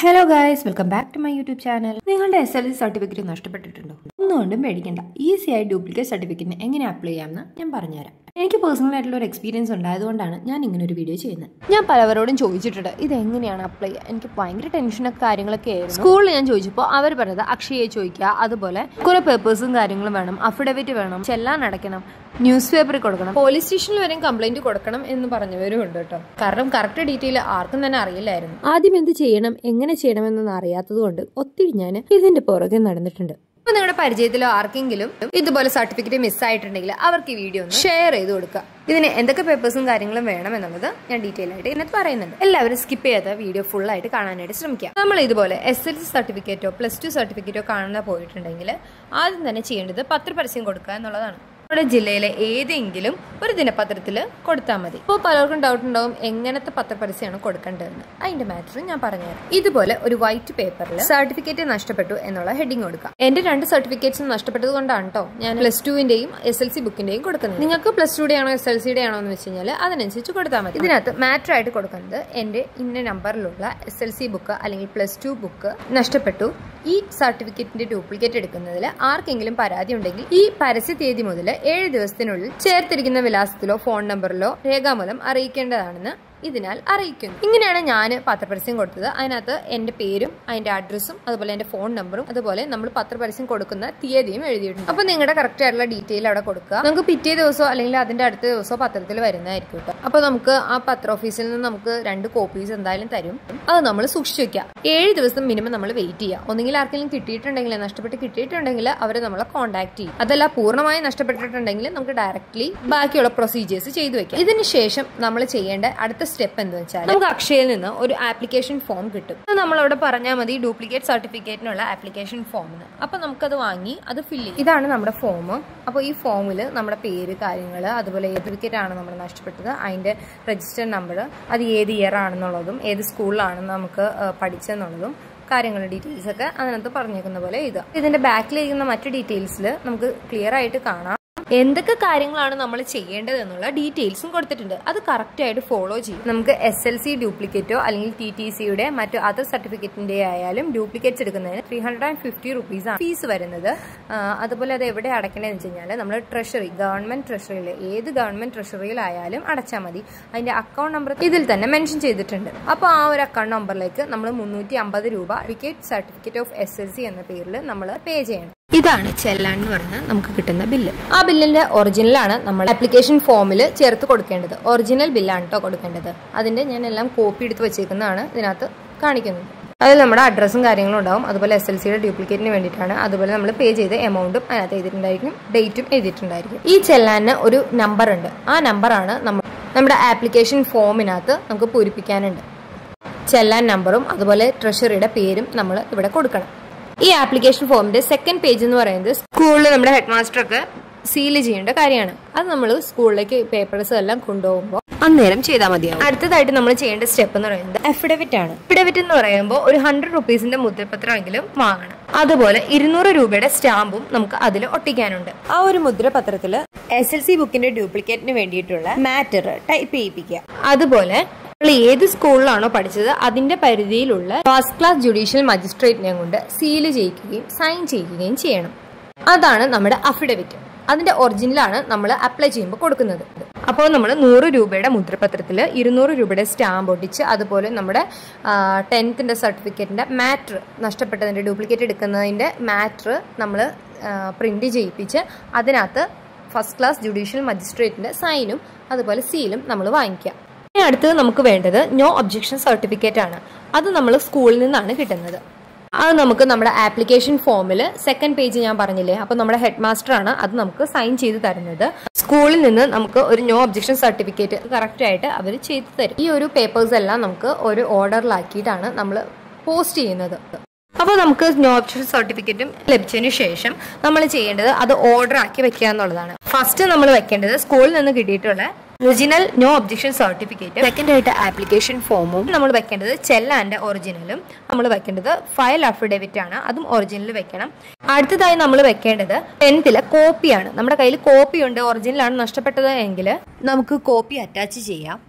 hello guys welcome back to my YouTube channel നിങ്ങളുടെ S L C certificate നഷ്ടപ്പെട്ടിട്ടുണ്ടോ ഒന്നുകൊണ്ടും പേടിക്കണ്ട ഈസി ആയി ഡ്യൂപ്ലിക്കേറ്റ് സർട്ടിഫിക്കറ്റിന് എങ്ങനെ അപ്ലൈ ചെയ്യാമെന്ന് ഞാൻ പറഞ്ഞുതരാം എനിക്ക് പേഴ്സണൽ ആയിട്ടുള്ള ഒരു എക്സ്പീരിയൻസ് ഉണ്ടായതുകൊണ്ടാണ് ഞാൻ ഇങ്ങനെ ഒരു വീഡിയോ ചെയ്യുന്നത് ഞാൻ പലവരോടും ചോദിച്ചിട്ടുണ്ട് ഇത് എങ്ങനെയാണ് അപ്ലൈ ചെയ്യുക എനിക്ക് ഭയങ്കര ടെൻഷനൊക്കെ കാര്യങ്ങളൊക്കെ ആയിരുന്നു സ്കൂളിൽ ഞാൻ ചോദിച്ചപ്പോൾ അവർ പറഞ്ഞത് അക്ഷയെ ചോദിക്കുക അതുപോലെ കുറെ പേപ്പേഴ്സും കാര്യങ്ങളും വേണം അഫിഡവിറ്റ് വേണം ചെല്ലാൻ അടയ്ക്കണം ന്യൂസ് പേപ്പറിൽ കൊടുക്കണം പോലീസ് സ്റ്റേഷനിൽ വരെയും കംപ്ലൈന്റ് കൊടുക്കണം എന്ന് പറഞ്ഞവരും ഉണ്ട് കേട്ടോ കാരണം കറക്റ്റ് ഡീറ്റെയിൽ ആർക്കും തന്നെ അറിയില്ലായിരുന്നു ആദ്യം എന്ത് ചെയ്യണം എങ്ങനെ ചെയ്യണമെന്നൊന്നും അറിയാത്തത് കൊണ്ട് ഒത്തിരി ഞാൻ ഇതിന്റെ പുറകെ നടന്നിട്ടുണ്ട് അപ്പൊ നിങ്ങളുടെ പരിചയത്തിലോ ആർക്കെങ്കിലും ഇതുപോലെ സർട്ടിഫിക്കറ്റ് മിസ്സായിട്ടുണ്ടെങ്കിൽ അവർക്ക് ഈ വീഡിയോ ഒന്ന് ഷെയർ ചെയ്ത് കൊടുക്കുക ഇതിന് എന്തൊക്കെ പേപ്പേഴ്സും കാര്യങ്ങളും വേണം എന്നുള്ളത് ഞാൻ ഡീറ്റെയിൽ ആയിട്ട് ഇതിനകത്ത് പറയുന്നുണ്ട് എല്ലാവരും സ്കിപ്പ് ചെയ്യാതെ വീഡിയോ ഫുൾ ആയിട്ട് കാണാനായിട്ട് ശ്രമിക്കുക നമ്മൾ ഇതുപോലെ എസ് എൽ സി സർട്ടിഫിക്കറ്റോ പ്ലസ് ടു സർട്ടിഫിക്കറ്റോ കാണാൻ പോയിട്ടുണ്ടെങ്കിൽ ആദ്യം തന്നെ ചെയ്യേണ്ടത് പത്രപരസ്യം കൊടുക്കുക എന്നുള്ളതാണ് നമ്മുടെ ജില്ലയിലെ ഏതെങ്കിലും ഒരു ദിനപത്രത്തിൽ കൊടുത്താൽ മതി ഇപ്പോൾ പലർക്കും ഡൗട്ട് ഉണ്ടാവും എങ്ങനത്തെ പത്രപരസ്യമാണ് കൊടുക്കേണ്ടതെന്ന് അതിന്റെ മാറ്റർ ഞാൻ പറഞ്ഞുതരാം ഇതുപോലെ ഒരു വൈറ്റ് പേപ്പറിൽ സർട്ടിഫിക്കറ്റ് നഷ്ടപ്പെട്ടു എന്നുള്ള ഹെഡിങ് കൊടുക്കുക എന്റെ രണ്ട് സർട്ടിഫിക്കറ്റ്സും നഷ്ടപ്പെട്ടത് കൊണ്ടാണ് കേട്ടോ ഞാൻ പ്ലസ് ടുവിന്റെയും എസ് എൽ സി ബുക്കിന്റെയും കൊടുക്കുന്നത് നിങ്ങൾക്ക് പ്ലസ് ടുയുടെ ആണോ എസ് എൽ സിയുടെ ആണോ എന്ന് വെച്ച് കഴിഞ്ഞാൽ അതിനനുസരിച്ച് കൊടുത്താൽ മതി ഇതിനകത്ത് മാറ്റർ ആയിട്ട് കൊടുക്കുന്നത് എന്റെ ഇന്ന നമ്പറിലുള്ള എസ് എൽ സി ബുക്ക് അല്ലെങ്കിൽ പ്ലസ് ടു ബുക്ക് നഷ്ടപ്പെട്ടു ഈ സർട്ടിഫിക്കറ്റിന്റെ ഡ്യൂപ്ലിക്കേറ്റ് എടുക്കുന്നതിൽ ആർക്കെങ്കിലും പരാതി ഉണ്ടെങ്കിൽ ഈ പരസ്യ തീയതി മുതൽ ഏഴ് ദിവസത്തിനുള്ളിൽ ചേർത്തിരിക്കുന്ന വിലാസത്തിലോ ഫോൺ നമ്പറിലോ രേഖാമൂലം അറിയിക്കേണ്ടതാണെന്ന് ഇതിനാൽ അറിയിക്കുന്നു ഇങ്ങനെയാണ് ഞാൻ പത്രപരസ്യം കൊടുത്തത് അതിനകത്ത് എന്റെ പേരും അതിന്റെ അഡ്രസ്സും അതുപോലെ എന്റെ ഫോൺ നമ്പറും അതുപോലെ നമ്മൾ പത്രപരസ്യം കൊടുക്കുന്ന തീയതിയും എഴുതിയിട്ടുണ്ട് അപ്പൊ നിങ്ങളുടെ കറക്റ്റ് ആയിട്ടുള്ള ഡീറ്റെയിൽ അവിടെ കൊടുക്കുക നമുക്ക് പിറ്റേ ദിവസമോ അല്ലെങ്കിൽ അതിന്റെ അടുത്ത ദിവസമോ പത്രത്തിൽ വരുന്നതായിരിക്കും കേട്ടോ അപ്പൊ നമുക്ക് ആ പത്ര ഓഫീസിൽ നിന്ന് നമുക്ക് രണ്ട് കോപ്പീസ് എന്തായാലും തരും അത് നമ്മൾ സൂക്ഷിച്ചു വെക്കുക ഏഴ് ദിവസം മിനിമം നമ്മൾ വെയിറ്റ് ചെയ്യുക ഒന്നെങ്കിൽ ആർക്കെങ്കിലും കിട്ടിയിട്ടുണ്ടെങ്കിൽ നഷ്ടപ്പെട്ട് കിട്ടിയിട്ടുണ്ടെങ്കിൽ അവരെ നമ്മളെ കോൺടാക്ട് ചെയ്യും അതല്ല പൂർണ്ണമായി നഷ്ടപ്പെട്ടിട്ടുണ്ടെങ്കിൽ നമുക്ക് ഡയറക്ട്ലി ബാക്കിയുള്ള പ്രൊസീജിയേഴ്സ് ചെയ്തു വെക്കാം ഇതിന് ശേഷം നമ്മൾ ചെയ്യേണ്ട അടുത്ത സ്റ്റെപ്പ് എന്ന് വെച്ചാൽ നമുക്ക് അക്ഷയയിൽ നിന്ന് ഒരു ആപ്ലിക്കേഷൻ ഫോം കിട്ടും അത് നമ്മളവിടെ പറഞ്ഞാൽ മതി ഡ്യൂപ്ലിക്കേറ്റ് സർട്ടിഫിക്കറ്റിനുള്ള ആപ്ലിക്കേഷൻ ഫോം എന്ന് അപ്പൊ നമുക്കത് വാങ്ങി അത് ഫില്ല് ചെയ്യും ഇതാണ് നമ്മുടെ ഫോം അപ്പോൾ ഈ ഫോമിൽ നമ്മുടെ പേര് കാര്യങ്ങൾ അതുപോലെ ഏത് സർട്ടിഫിക്കറ്റ് ആണ് നമ്മൾ നഷ്ടപ്പെട്ടത് അതിന്റെ രജിസ്റ്റർ നമ്പർ അത് ഏത് ഇയർ ആണെന്നുള്ളതും ഏത് സ്കൂളിലാണെന്ന് നമുക്ക് പഠിച്ചെന്നുള്ളതും കാര്യങ്ങളുടെ ഡീറ്റെയിൽസ് ഒക്കെ അതിനകത്ത് പറഞ്ഞേക്കുന്ന പോലെ ഇത് ഇതിന്റെ ബാക്കിലിരിക്കുന്ന മറ്റു ഡീറ്റെയിൽസിൽ നമുക്ക് ക്ലിയർ ആയിട്ട് കാണാം എന്തൊക്കെ കാര്യങ്ങളാണ് നമ്മൾ ചെയ്യേണ്ടത് എന്നുള്ള ഡീറ്റെയിൽസും കൊടുത്തിട്ടുണ്ട് അത് കറക്റ്റ് ആയിട്ട് ഫോളോ ചെയ്യും നമുക്ക് എസ് എൽ സി ഡ്യൂപ്ലിക്കേറ്റോ അല്ലെങ്കിൽ ടി ടി സിയുടെ മറ്റു അതർ സർട്ടിഫിക്കറ്റിന്റെ ആയാലും ഡ്യൂപ്ലിക്കേറ്റ്സ് എടുക്കുന്നതിന് three hundred and fifty rupees ആണ് ഫീസ് വരുന്നത് അതുപോലെ അത് എവിടെ അടയ്ക്കണമെന്ന് വെച്ച് കഴിഞ്ഞാൽ നമ്മൾ ട്രഷറി ഗവൺമെന്റ് ട്രഷറിയിൽ ഏത് ഗവൺമെന്റ് ട്രഷറിയിലായാലും അടച്ചാൽ മതി അതിന്റെ അക്കൗണ്ട് നമ്പർ ഇതിൽ തന്നെ മെൻഷൻ ചെയ്തിട്ടുണ്ട് അപ്പോൾ ആ ഒരു അക്കൗണ്ട് നമ്പറിലേക്ക് നമ്മൾ മുന്നൂറ്റി അമ്പത് രൂപ certificate certificate of S L C എന്ന പേരിൽ നമ്മൾ പേ ചെയ്യണം ഇതാണ് ചെല്ലാൻ എന്ന് പറഞ്ഞാൽ നമുക്ക് കിട്ടുന്ന ബില്ല് ആ ബില്ലിന്റെ ഒറിജിനലാണ് നമ്മൾ ആപ്ലിക്കേഷൻ ഫോമിൽ ചേർത്ത് കൊടുക്കേണ്ടത് ഒറിജിനൽ ബില്ലാണ് കേട്ടോ കൊടുക്കേണ്ടത് അതിന്റെ ഞാൻ എല്ലാം കോപ്പി എടുത്ത് വെച്ചേക്കുന്നതാണ് ഇതിനകത്ത് കാണിക്കുന്നത് അതിൽ നമ്മുടെ അഡ്രസ്സും കാര്യങ്ങളും ഉണ്ടാവും അതുപോലെ എസ് എൽ സിയുടെ ഡ്യൂപ്ലിക്കേറ്റിന് വേണ്ടിയിട്ടാണ് അതുപോലെ നമ്മൾ പേ ചെയ്ത എമൗണ്ടും അതിനകത്ത് എഴുതിയിട്ടുണ്ടായിരിക്കും ഡേറ്റും എഴുതിയിട്ടുണ്ടായിരിക്കും ഈ ചെല്ലാന് ഒരു നമ്പർ ഉണ്ട് ആ നമ്പറാണ് നമ്മൾ നമ്മുടെ ആപ്ലിക്കേഷൻ ഫോമിനകത്ത് നമുക്ക് പൂരിപ്പിക്കാനുണ്ട് ചെല്ലാൻ നമ്പറും അതുപോലെ ട്രഷറിയുടെ പേരും നമ്മൾ ഇവിടെ കൊടുക്കണം ഈ ആപ്ലിക്കേഷൻ ഫോമിന്റെ സെക്കൻഡ് പേജ് എന്ന് പറയുന്നത് സ്കൂളിൽ നമ്മുടെ ഹെഡ് മാസ്റ്റർ ഒക്കെ സീൽ ചെയ്യേണ്ട കാര്യമാണ് അത് നമ്മൾ സ്കൂളിലേക്ക് പേപ്പേഴ്സ് എല്ലാം കൊണ്ടുപോകുമ്പോൾ അന്നേരം ചെയ്താൽ മതിയാവും അടുത്തതായിട്ട് നമ്മൾ ചെയ്യേണ്ട സ്റ്റെപ്പ് എന്ന് പറയുന്നത് അഫിഡവിറ്റ് ആണ് അഫിഡവിറ്റ് എന്ന് പറയുമ്പോൾ ഒരു ഹൺഡ്രഡ് റുപ്പീസിന്റെ മുദ്രപത്രമെങ്കിലും വാങ്ങണം അതുപോലെ ഇരുന്നൂറ് രൂപയുടെ സ്റ്റാമ്പും നമുക്ക് അതിൽ ഒട്ടിക്കാനുണ്ട് ആ ഒരു മുദ്രപത്രത്തിൽ എസ് എൽ സി ബുക്കിന്റെ ഡ്യൂപ്ലിക്കേറ്റിന് വേണ്ടിയിട്ടുള്ള മാറ്റർ ടൈപ്പ് ചെയ്യിപ്പിക്കുക അതുപോലെ നമ്മൾ ഏത് സ്കൂളിലാണോ പഠിച്ചത് അതിന്റെ പരിധിയിലുള്ള ഫസ്റ്റ് ക്ലാസ് ജുഡീഷ്യൽ മജിസ്ട്രേറ്റിനെ കൊണ്ട് സീല് ചെയ്യിക്കുകയും സൈൻ ചെയ്യുകയും ചെയ്യണം അതാണ് നമ്മുടെ അഫിഡവിറ്റ് അതിന്റെ ഒറിജിനലാണ് നമ്മൾ അപ്ലൈ ചെയ്യുമ്പോൾ കൊടുക്കുന്നത് അപ്പോൾ നമ്മൾ നൂറ് രൂപയുടെ മുദ്രപത്രത്തിൽ ഇരുന്നൂറ് രൂപയുടെ സ്റ്റാമ്പ് ഒട്ടിച്ച് അതുപോലെ നമ്മുടെ ടെൻത്തിന്റെ സർട്ടിഫിക്കറ്റിന്റെ മാറ്റർ നഷ്ടപ്പെട്ടതിന്റെ ഡ്യൂപ്ലിക്കേറ്റ് എടുക്കുന്നതിന്റെ മാറ്റർ നമ്മൾ പ്രിന്റ് ചെയ്യിപ്പിച്ച് അതിനകത്ത് ഫസ്റ്റ് ക്ലാസ് ജുഡീഷ്യൽ മജിസ്ട്രേറ്റിന്റെ സൈനും അതുപോലെ സീലും നമ്മൾ വാങ്ങിക്കുക ഇനി അടുത്തത് നമുക്ക് വേണ്ടത് നോ ഒബ്ജക്ഷൻ സർട്ടിഫിക്കറ്റ് ആണ് അത് നമ്മൾ സ്കൂളിൽ നിന്നാണ് കിട്ടുന്നത് അത് നമുക്ക് നമ്മുടെ ആപ്ലിക്കേഷൻ ഫോമിൽ സെക്കൻഡ് പേജ് ഞാൻ പറഞ്ഞില്ലേ അപ്പോൾ നമ്മുടെ ഹെഡ് മാസ്റ്റർ ആണ് അത് നമുക്ക് സൈൻ ചെയ്ത് തരുന്നത് സ്കൂളിൽ നിന്ന് നമുക്ക് ഒരു നോ ഒബ്ജക്ഷൻ സർട്ടിഫിക്കറ്റ് കറക്റ്റ് ആയിട്ട് അവർ ചെയ്തു തരും ഈ ഒരു പേപ്പേഴ്സ് എല്ലാം നമുക്ക് ഒരു ഓർഡറിലാക്കിയിട്ടാണ് നമ്മൾ പോസ്റ്റ് ചെയ്യുന്നത് അപ്പോൾ നമുക്ക് നോ ഒബ്ജക്ഷൻ സർട്ടിഫിക്കറ്റും ലഭിച്ചതിന് ശേഷം നമ്മൾ ചെയ്യേണ്ടത് അത് ഓർഡർ ആക്കി വെക്കുക എന്നുള്ളതാണ് ഫസ്റ്റ് നമ്മൾ വെക്കേണ്ടത് സ്കൂളിൽ നിന്ന് കിട്ടിയിട്ടുള്ള original no objection certificate second ആയിട്ട് ആപ്ലിക്കേഷൻ ഫോമും നമ്മൾ വെക്കേണ്ടത് ചെല്ലാൻ്റെ ഒറിജിനലും നമ്മൾ വെക്കേണ്ടത് ഫയൽ അഫിഡവിറ്റ് ആണ് അതും ഒറിജിനൽ വെക്കണം അടുത്തതായി നമ്മൾ വെക്കേണ്ടത് ടെൻത്തിലെ കോപ്പിയാണ് നമ്മുടെ കയ്യിൽ കോപ്പി ഉണ്ട് ഒറിജിനലാണ് നഷ്ടപ്പെട്ടത് എങ്കിൽ നമുക്ക് കോപ്പി അറ്റാച്ച് ചെയ്യാം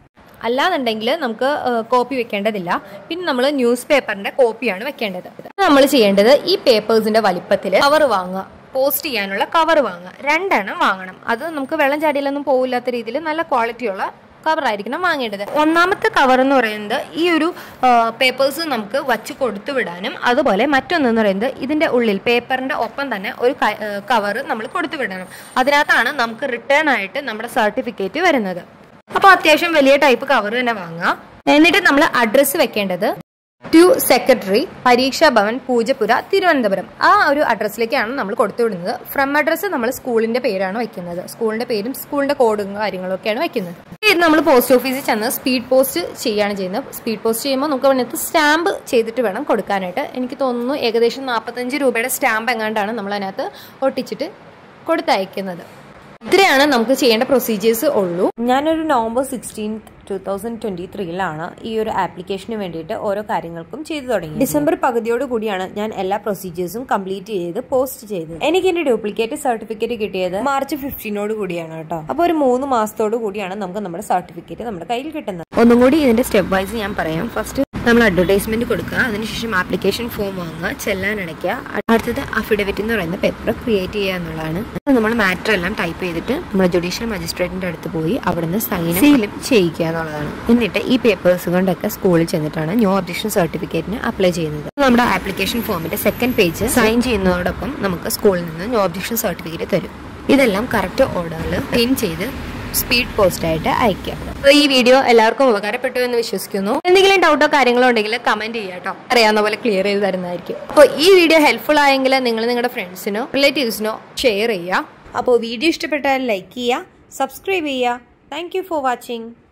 അല്ലാന്നുണ്ടെങ്കിൽ നമുക്ക് കോപ്പി വെക്കേണ്ടതില്ല പിന്നെ നമ്മൾ ന്യൂസ് പേപ്പറിന്റെ കോപ്പിയാണ് വെക്കേണ്ടത് നമ്മൾ ചെയ്യേണ്ടത് ഈ പേപ്പേഴ്സിന്റെ വലിപ്പത്തിൽ കവർ വാങ്ങുക പോസ്റ്റ് ചെയ്യാനുള്ള കവർ വാങ്ങുക രണ്ടെണ്ണം വാങ്ങണം അത് നമുക്ക് വെള്ളം ചാടിയിലൊന്നും പോകില്ലാത്ത രീതിയിൽ നല്ല ക്വാളിറ്റിയുള്ള കവർ ആയിരിക്കണം വാങ്ങേണ്ടത് ഒന്നാമത്തെ കവർ എന്ന് പറയുന്നത് ഈ ഒരു പേപ്പേഴ്സ് നമുക്ക് വച്ച് കൊടുത്തു വിടാനും അതുപോലെ മറ്റൊന്നെന്ന് പറയുന്നത് ഇതിന്റെ ഉള്ളിൽ പേപ്പറിന്റെ ഒപ്പം തന്നെ ഒരു കവർ നമ്മൾ കൊടുത്തു വിടണം അതിനകത്താണ് നമുക്ക് റിട്ടേൺ ആയിട്ട് നമ്മുടെ സർട്ടിഫിക്കറ്റ് വരുന്നത് അപ്പോൾ അത്യാവശ്യം വലിയ ടൈപ്പ് കവർ തന്നെ വാങ്ങുക എന്നിട്ട് നമ്മൾ അഡ്രസ്സ് വെക്കേണ്ടത് ടു സെക്രട്ടറി പരീക്ഷാ ഭവൻ പൂജപ്പുര തിരുവനന്തപുരം ആ ഒരു അഡ്രസ്സിലേക്കാണ് നമ്മൾ കൊടുത്തു വിടുന്നത് ഫ്രം അഡ്രസ്സ് നമ്മൾ സ്കൂളിന്റെ പേരാണ് വെക്കുന്നത് സ്കൂളിന്റെ പേരും സ്കൂളിന്റെ കോഡും കാര്യങ്ങളും ഒക്കെയാണ് വെക്കുന്നത് ഇത് നമ്മൾ പോസ്റ്റ് ഓഫീസിൽ ചെന്ന് സ്പീഡ് പോസ്റ്റ് ചെയ്യാണ് ചെയ്യുന്നത് സ്പീഡ് പോസ്റ്റ് ചെയ്യുമ്പോൾ നമുക്ക് അതിനകത്ത് സ്റ്റാമ്പ് ചെയ്തിട്ട് വേണം കൊടുക്കാനായിട്ട് എനിക്ക് തോന്നുന്നു ഏകദേശം നാൽപ്പത്തഞ്ച് രൂപയുടെ സ്റ്റാമ്പ് എങ്ങാണ്ടാണ് നമ്മൾ അതിനകത്ത് ഒട്ടിച്ചിട്ട് കൊടുത്തയക്കുന്നത് ഇത്രയാണ് നമുക്ക് ചെയ്യേണ്ട പ്രൊസീജിയേഴ്സ് ഉള്ളൂ ഞാനൊരു November sixteenth two thousand twenty ത്രീയിലാണ് ഈ ഒരു ആപ്ലിക്കേഷന് വേണ്ടിയിട്ട് ഓരോ കാര്യങ്ങൾക്കും ചെയ്തു തുടങ്ങി ഡിസംബർ പകുതിയോട് കൂടിയാണ് ഞാൻ എല്ലാ പ്രൊസീജിയേഴ്സും കംപ്ലീറ്റ് ചെയ്ത് പോസ്റ്റ് ചെയ്തത് എനിക്ക് എന്റെ ഡ്യൂപ്ലിക്കേറ്റ് സർട്ടിഫിക്കറ്റ് കിട്ടിയത് മാർച്ച് ഫിഫ്റ്റീനോട് കൂടിയാണ് കേട്ടോ അപ്പോൾ ഒരു മൂന്ന് മാസത്തോട് കൂടിയാണ് നമുക്ക് നമ്മുടെ സർട്ടിഫിക്കറ്റ് നമ്മുടെ കയ്യിൽ കിട്ടുന്നത് ഒന്നും കൂടി ഇതിന്റെ സ്റ്റെപ്പ് വൈസ് ഞാൻ പറയാം ഫസ്റ്റ് നമ്മൾ അഡ്വർടൈസ്മെന്റ് കൊടുക്കുക അതിനുശേഷം ആപ്ലിക്കേഷൻ ഫോം വാങ്ങുക ചെല്ലാൻ അടയ്ക്കുക അടുത്തത് അഫിഡവിറ്റ് എന്ന് പറയുന്ന പേപ്പർ ക്രിയേറ്റ് ചെയ്യുക എന്നുള്ളതാണ് നമ്മൾ മാറ്റർ എല്ലാം ടൈപ്പ് ചെയ്തിട്ട് നമ്മുടെ ജുഡീഷ്യൽ മജിസ്ട്രേറ്റിന്റെ അടുത്ത് പോയി അവിടുന്ന് സൈൻ സീലും ചെയ്യിക്കുക എന്നുള്ളതാണ് എന്നിട്ട് ഈ പേപ്പേഴ്സ് കൊണ്ടൊക്കെ സ്കൂളിൽ ചെന്നിട്ടാണ് ന്യൂ ഒബ്ജക്ഷൻ സർട്ടിഫിക്കറ്റിന് അപ്ലൈ ചെയ്യുന്നത് നമ്മുടെ ആപ്ലിക്കേഷൻ ഫോമിന്റെ സെക്കൻഡ് പേജ് സൈൻ ചെയ്യുന്നതോടൊപ്പം നമുക്ക് സ്കൂളിൽ നിന്ന് ന്യൂ ഒബ്ജക്ഷൻ സർട്ടിഫിക്കറ്റ് തരും ഇതെല്ലാം കറക്റ്റ് ഓർഡറിൽ പിൻ ചെയ്ത് സ്പീഡ് പോസ്റ്റ് ആയിട്ട് അയക്കാം അപ്പോൾ ഈ വീഡിയോ എല്ലാവർക്കും ഉപകാരപ്പെട്ടു എന്ന് വിശ്വസിക്കുന്നു എന്തെങ്കിലും ഡൗട്ടോ കാര്യങ്ങളോ ഉണ്ടെങ്കിൽ കമന്റ് ചെയ്യാം കേട്ടോ അറിയാവുന്ന പോലെ ക്ലിയർ ചെയ്ത് തരുന്നതായിരിക്കും അപ്പോൾ ഈ വീഡിയോ ഹെൽപ്ഫുൾ ആയെങ്കിൽ നിങ്ങൾ നിങ്ങളുടെ ഫ്രണ്ട്സിനോ റിലേറ്റീവ്സിനോ ഷെയർ ചെയ്യുക അപ്പോൾ വീഡിയോ ഇഷ്ടപ്പെട്ടാൽ ലൈക്ക് ചെയ്യുക സബ്സ്ക്രൈബ് ചെയ്യുക താങ്ക് യു ഫോർ വാച്ചിങ്